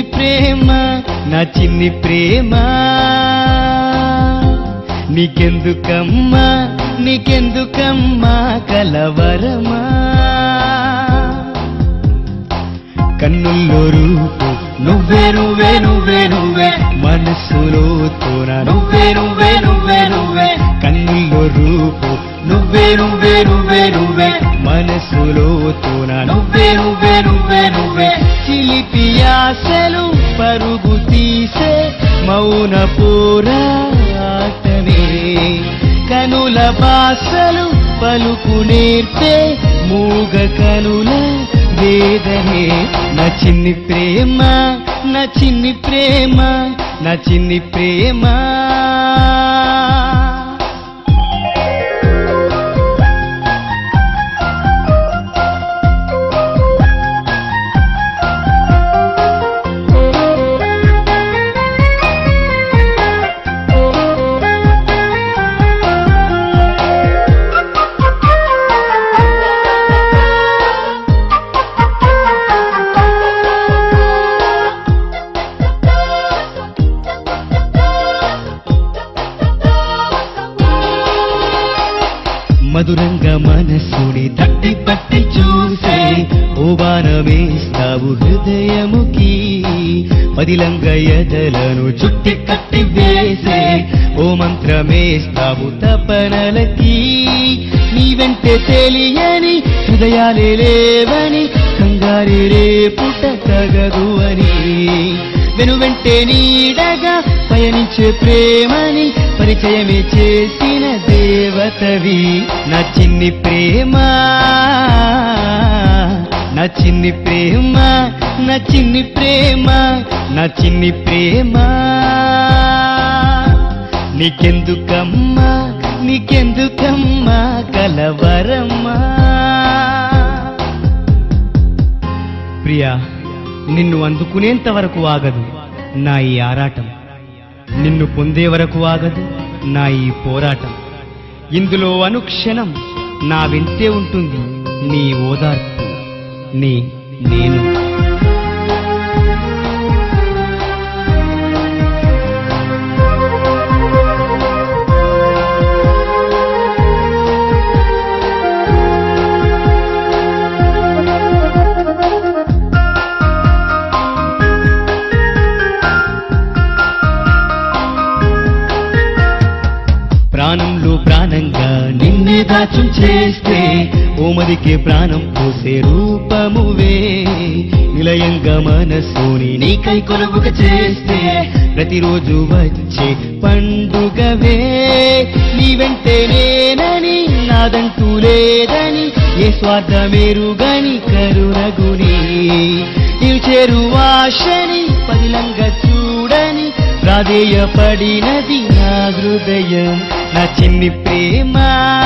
ప్రేమ నా చిన్ని ప్రేమ నీకెందుకమ్మా నీకెందుకమ్మా కలవరమా కన్నుల్లో రూపు నువ్వే నువ్వే నువ్వే నువ్వే మనస్సులో తోన నువ్వే నువ్వే నువ్వే నువ్వే కన్నుల్లో రూపు నువ్వే నువ్వే నువ్వే నువ్వే మనస్సులో తోన నువ్వే నువ్వే నువ్వే నువ్వే చిలిపి ఆశలు పరుగు తీసే మౌన పోరాటమే కనుల బాసలు పలుకు నేర్పే మూగ కనుల వేదనే నా చిన్ని ప్రేమ నా చిన్ని ప్రేమ నా చిన్ని ప్రేమ మధురంగా మనస్సుని తట్టి పట్టి చూసే ఓ బాణమేస్తావు హృదయముకి పదిలంగ ఎదలను చుట్టి కట్టి వేసే ఓ మంత్రమేస్తావు తపనలకి నీ వెంటే తెలియని హృదయాలే లేవని కంగారే రేపుట తగదు అని వెనువెంటే నీడగా పయనించే ప్రేమని పరిచయమే చేసిన దేవతవి నా చిన్ని ప్రేమ నా చిన్ని ప్రేమ నా చిన్ని ప్రేమ నా చిన్ని ప్రేమ నీకెందుకమ్మా నీకెందుకమ్మా కలవరమ్మా ప్రియా నిన్ను అందుకునేంత వరకు ఆగదు నా ఈ ఆరాటం నిన్ను పొందే వరకు ఆగదు నా ఈ పోరాటం ఇందులో అనుక్షణం నా వెంటే ఉంటుంది నీ ఓదార్పు నీ నేను ప్రాణంలో ప్రాణంగా నిన్నే దాచం చేస్తే ఓమదికే ప్రాణం పోసే రూపమువే నిలయంగా మనసుని నీకై కొలువుగా చేస్తే ప్రతిరోజు వచ్చే పండుగవే నీ వెంటే నేనని నాదంటూ లేదని ఏ స్వార్థమేరుగని కరుణగుని నిల్చేరు ఆశని పదిలంగా చూడని ప్రాధేయపడినది నా హృదయం నా చిన్ని ప్రేమ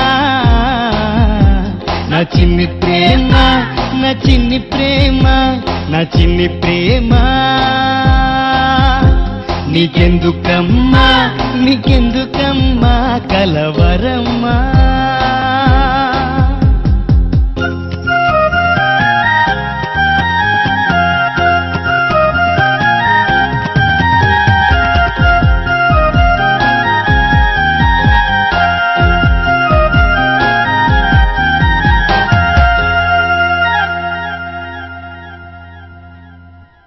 నా చిన్ని ప్రేమ నా చిన్ని ప్రేమ నా చిన్ని ప్రేమ నీకెందుకమ్మా నీకెందుకమ్మా కలవరమ్మా